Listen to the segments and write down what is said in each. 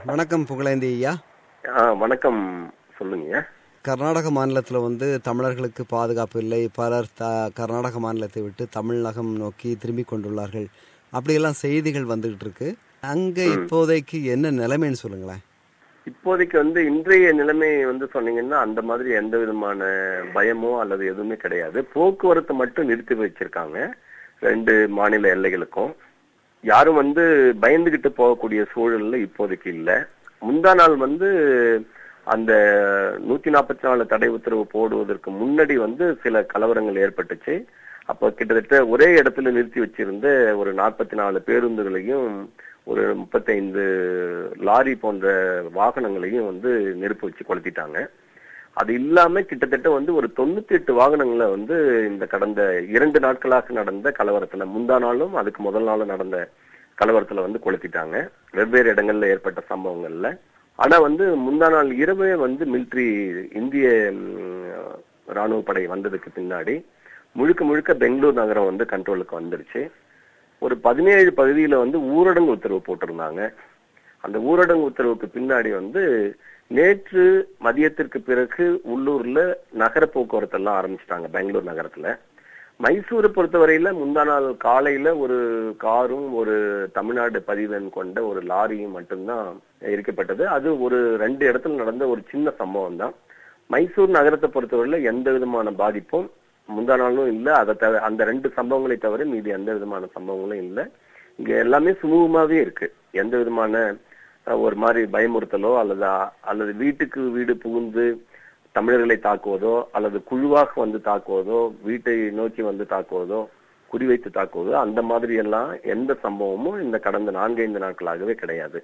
வணக்கம் புகழேந்தி ஐயா ஆ வணக்கம் சொல்லுங்க கர்நாடக மாநிலத்தில் வந்து தமிழர்களுக்கு பாதுகாப்பு இல்லை பலர் த கர்நாடக மாநிலத்தை விட்டு தமிழகம் நோக்கி திரும்பி கொண்டுள்ளார்கள் அப்படியெல்லாம் செய்திகள் வந்துகிட்டு இருக்கு அங்கே இப்போதைக்கு என்ன நிலைமைன்னு சொல்லுங்களேன் இப்போதைக்கு வந்து இன்றைய நிலைமை வந்து சொன்னீங்கன்னா அந்த மாதிரி எந்த விதமான பயமோ அல்லது எதுவுமே கிடையாது போக்குவரத்து மட்டும் நிறுத்தி வச்சிருக்காங்க ரெண்டு மாநில எல்லைகளுக்கும் யாரும் வந்து பயந்துகிட்டு போகக்கூடிய சூழல்ல இப்போதைக்கு இல்லை முந்தா நாள் வந்து அந்த நூத்தி நாற்பத்தி நாலு தடை உத்தரவு போடுவதற்கு முன்னாடி வந்து சில கலவரங்கள் ஏற்பட்டுச்சு அப்போ கிட்டத்தட்ட ஒரே இடத்துல நிறுத்தி வச்சிருந்த ஒரு நாற்பத்தி நாலு பேருந்துகளையும் ஒரு முப்பத்தைந்து லாரி போன்ற வாகனங்களையும் வந்து நெருப்பு வச்சு கொளுத்திட்டாங்க அது இல்லாம கிட்டத்தட்ட வந்து ஒரு தொண்ணூத்தி எட்டு வாகனங்களை வந்து இந்த கடந்த இரண்டு நாட்களாக நடந்த கலவரத்துல முந்தா நாளும் அதுக்கு முதல் நாளும் நடந்த கலவரத்துல வந்து கொளுத்திட்டாங்க வெவ்வேறு இடங்கள்ல ஏற்பட்ட சம்பவங்கள்ல ஆனா வந்து முந்தா நாள் இரவே வந்து மிலிட்ரி இந்திய ம், ராணுவ படை வந்ததுக்கு பின்னாடி முழுக்க முழுக்க பெங்களூர் நகரம் வந்து கண்ட்ரோலுக்கு வந்துருச்சு ஒரு பதினேழு பகுதியில வந்து ஊரடங்கு உத்தரவு போட்டிருந்தாங்க அந்த ஊரடங்கு உத்தரவுக்கு பின்னாடி வந்து நேற்று மதியத்திற்கு பிறகு உள்ளூர்ல நகர போக்குவரத்து எல்லாம் ஆரம்பிச்சிட்டாங்க பெங்களூர் நகரத்துல மைசூரை பொறுத்தவரையில முந்தா நாள் காலையில ஒரு காரும் ஒரு தமிழ்நாடு பதிவெண் கொண்ட ஒரு லாரியும் மட்டும்தான் எரிக்கப்பட்டது அது ஒரு ரெண்டு இடத்துல நடந்த ஒரு சின்ன சம்பவம் தான் மைசூர் நகரத்தை பொறுத்தவரையில எந்த விதமான பாதிப்பும் முந்தா நாளும் இல்ல அதை தவிர அந்த ரெண்டு சம்பவங்களை தவிர மீதி எந்த விதமான சம்பவங்களும் இல்ல இங்க எல்லாமே சுமூகமாவே இருக்கு எந்த விதமான அஹ், ஒரு மாதிரி பயமுறுத்தலோ அல்லது அல்லது வீட்டுக்கு வீடு புகுந்து தமிழர்களை தாக்குவதோ அல்லது குழுவாக வந்து தாக்குவதோ வீட்டை நோக்கி வந்து தாக்குவதோ குறிவைத்து தாக்குவதோ அந்த மாதிரி எல்லாம் எந்த சம்பவமும் இந்த கடந்த நான்கைந்து நாட்களாகவே கிடையாது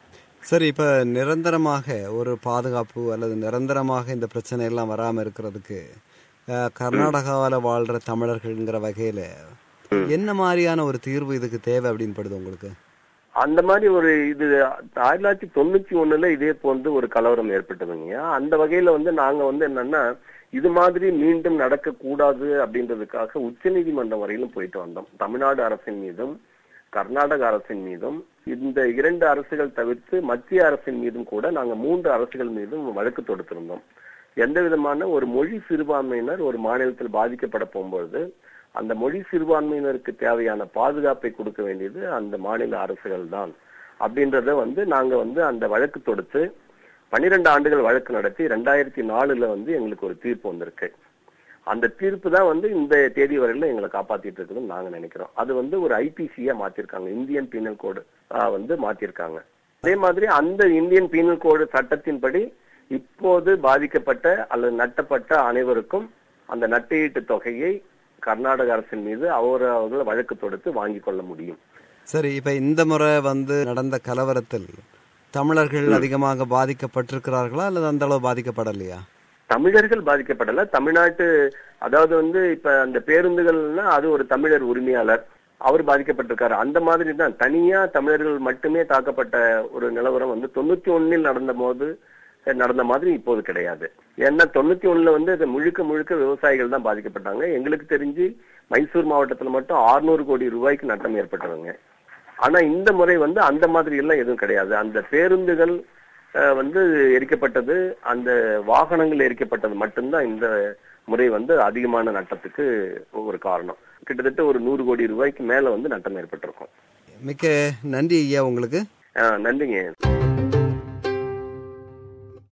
சரி இப்போ நிரந்தரமாக ஒரு பாதுகாப்பு அல்லது நிரந்தரமாக இந்த பிரச்சனை எல்லாம் வராமல் இருக்கிறதுக்கு அஹ், கர்நாடகாவில் வாழ்கிற தமிழர்கள்ங்கிற வகையில் என்ன மாதிரியான ஒரு தீர்வு இதுக்கு தேவை அப்படின்னு படுது உங்களுக்கு அந்த மாதிரி ஒரு இது ஆயிரத்தி தொள்ளாயிரத்தி தொண்ணூத்தி ஒண்ணுல இதே போன்று ஒரு கலவரம் ஏற்பட்டதுங்க அந்த வகையில வந்து நாங்க வந்து என்னன்னா இது மாதிரி மீண்டும் நடக்க கூடாது அப்படின்றதுக்காக உச்சநீதிமன்றம் வரையிலும் போயிட்டு வந்தோம் தமிழ்நாடு அரசின் மீதும் கர்நாடக அரசின் மீதும் இந்த இரண்டு அரசுகள் தவிர்த்து மத்திய அரசின் மீதும் கூட நாங்க மூன்று அரசுகள் மீதும் வழக்கு தொடுத்திருந்தோம் எந்த விதமான ஒரு மொழி சிறுபான்மையினர் ஒரு மாநிலத்தில் பாதிக்கப்பட போகும்பொழுது அந்த மொழி சிறுபான்மையினருக்கு தேவையான பாதுகாப்பை கொடுக்க வேண்டியது அந்த மாநில அரசுகள் தான் அப்படின்றத வந்து நாங்க வந்து அந்த வழக்கு தொடுத்து பன்னிரெண்டு ஆண்டுகள் வழக்கு நடத்தி ரெண்டாயிரத்தி நாலுல வந்து எங்களுக்கு ஒரு தீர்ப்பு வந்திருக்கு அந்த தீர்ப்பு தான் வந்து இந்த தேதி வரையில எங்களை காப்பாத்திட்டு இருக்குதுன்னு நாங்க நினைக்கிறோம் அது வந்து ஒரு ஐபிசியா மாத்திருக்காங்க இந்தியன் பீனல் கோடு வந்து மாத்திருக்காங்க அதே மாதிரி அந்த இந்தியன் பீனல் கோடு சட்டத்தின்படி இப்போது பாதிக்கப்பட்ட அல்லது நட்டப்பட்ட அனைவருக்கும் அந்த நட்டஈட்டு தொகையை கர்நாடக அரசின் மீது அவர் அவர்கள் வழக்கு தொடுத்து வாங்கிக் கொள்ள முடியும் சரி இப்போ இந்த முறை வந்து நடந்த கலவரத்தில் தமிழர்கள் அதிகமாக பாதிக்கப்பட்டிருக்கிறார்களா அல்லது அந்த அளவு பாதிக்கப்படலையா தமிழர்கள் பாதிக்கப்படல தமிழ்நாட்டு அதாவது வந்து இப்ப அந்த பேருந்துகள்னா அது ஒரு தமிழர் உரிமையாளர் அவர் பாதிக்கப்பட்டிருக்காரு அந்த மாதிரி தான் தனியா தமிழர்கள் மட்டுமே தாக்கப்பட்ட ஒரு நிலவரம் வந்து தொண்ணூத்தி ஒண்ணில் நடந்த போது நடந்த மாதிரி இப்போது கிடையாது ஏன்னா தொண்ணூத்தி ஒண்ணுல வந்து இது முழுக்க முழுக்க விவசாயிகள் தான் பாதிக்கப்பட்டாங்க எங்களுக்கு தெரிஞ்சு மைசூர் மாவட்டத்துல மட்டும் 600 கோடி ரூபாய்க்கு நட்டம் ஏற்பட்டவங்க ஆனா இந்த முறை வந்து அந்த மாதிரி எல்லாம் எதுவும் கிடையாது அந்த பேருந்துகள் அஹ், வந்து எரிக்கப்பட்டது அந்த வாகனங்கள் எரிக்கப்பட்டது மட்டும்தான் இந்த முறை வந்து அதிகமான நட்டத்துக்கு ஒரு காரணம் கிட்டத்தட்ட ஒரு நூறு கோடி ரூபாய்க்கு மேல வந்து நட்டம் ஏற்பட்டிருக்கும் மிக்க நன்றி ஐயா உங்களுக்கு அஹ், நன்றிங்க